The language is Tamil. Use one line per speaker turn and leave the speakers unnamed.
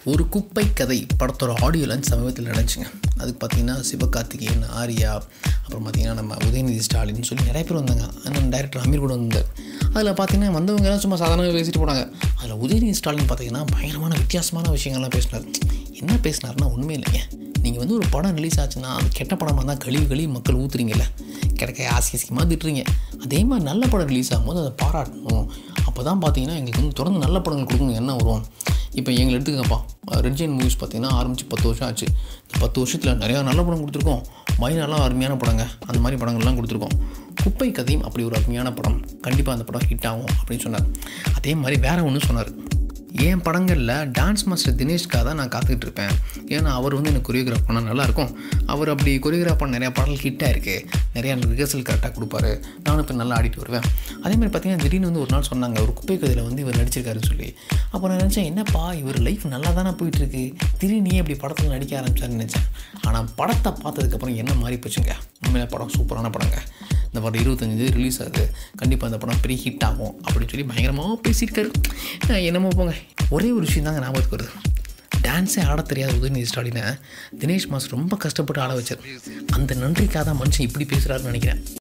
ஒரு குப்பை கதை படத்தோட ஆடியோ லான்ச் சமீபத்தில் நடந்துச்சுங்க அதுக்கு பார்த்தீங்கன்னா சிவகார்த்திகேயன் ஆர்யா அப்புறம் பார்த்தீங்கன்னா நம்ம உதயநிதி ஸ்டாலின் சொல்லி நிறைய பேர் வந்தாங்க அந்த டைரக்டர் அமீர் கூட வந்தார் அதில் பார்த்தீங்கன்னா வந்தவங்க எல்லாம் சும்மா சாதாரணமாக பேசிட்டு போனாங்க அதில் உதயநிதி ஸ்டாலின் பார்த்தீங்கன்னா பயங்கரமான வித்தியாசமான விஷயங்கள்லாம் பேசினார் என்ன பேசினார்னா உண்மை இல்லைங்க நீங்கள் வந்து ஒரு படம் ரிலீஸ் ஆச்சுன்னா அது கெட்ட படமாக தான் கழிவு கழிவு மக்கள் ஊற்றுறீங்கல்ல கிடைக்க ஆசியசியமாக திட்டுறீங்க அதே மாதிரி நல்ல படம் ரிலீஸ் ஆகும்போது அதை பாராட்டணும் அப்போ தான் பார்த்தீங்கன்னா எங்களுக்கு வந்து தொடர்ந்து நல்ல படங்கள் கொடுக்கணும் என்ன வரும் இப்போ எங்களை எடுத்துக்கப்பா ரெட் ஜெயின் மூவிஸ் பார்த்தீங்கன்னா ஆரம்பித்து பத்து வருஷம் ஆச்சு இந்த பத்து வருஷத்தில் நிறையா நல்ல படம் கொடுத்துருக்கோம் மைனாலாம் அருமையான படங்க அந்த மாதிரி படங்கள்லாம் கொடுத்துருக்கோம் குப்பை கதையும் அப்படி ஒரு அருமையான படம் கண்டிப்பாக அந்த படம் ஹிட் ஆகும் அப்படின்னு சொன்னார் அதே மாதிரி வேற ஒன்று சொன்னார் என் படங்களில் டான்ஸ் மாஸ்டர் தினேஷ்காக தான் நான் காத்துக்கிட்டு இருப்பேன் ஏன்னா அவர் வந்து எனக்கு கொரியோகிராஃப் பண்ணால் நல்லாயிருக்கும் அவர் அப்படி கொரியோகிராஃப் பண்ண நிறையா பாடல் ஹிட்டாக இருக்குது நிறையா ரிஹர்சல் கரெக்டாக கொடுப்பாரு நானும் இப்போ நல்லா ஆடிட்டு வருவேன் அதே மாதிரி பார்த்தீங்கன்னா திடீர்னு வந்து ஒரு நாள் சொன்னாங்க ஒரு குப்பை கதையில் வந்து இவர் நடிச்சிருக்காருன்னு சொல்லி அப்போ நான் நினச்சேன் என்னப்பா இவர் லைஃப் நல்லா தானே போயிட்டுருக்கு திடீர்னு ஏன் இப்படி படத்தில் நடிக்க ஆரம்பிச்சாருன்னு நினச்சேன் ஆனால் படத்தை பார்த்ததுக்கப்புறம் என்ன மாறி போச்சுங்க உண்மையில படம் சூப்பரான படங்க இந்த படம் இருபத்தஞ்சி ரிலீஸ் ஆகுது கண்டிப்பாக அந்த படம் பெரிய ஹிட் ஆகும் அப்படின்னு சொல்லி பயங்கரமாக பேசியிருக்காரு அஹ் என்னமோ போங்க ஒரே ஒரு விஷயம் தாங்க ஞாபகத்துக்கு வருது டான்ஸே ஆட தெரியாத உதயநிதி ஸ்டாலினை தினேஷ் மாஸ்டர் ரொம்ப கஷ்டப்பட்டு ஆட வச்சார் அந்த நன்றிக்காக தான் மனுஷன் இப்படி பேசுகிறாருன்னு நினைக்கிறேன்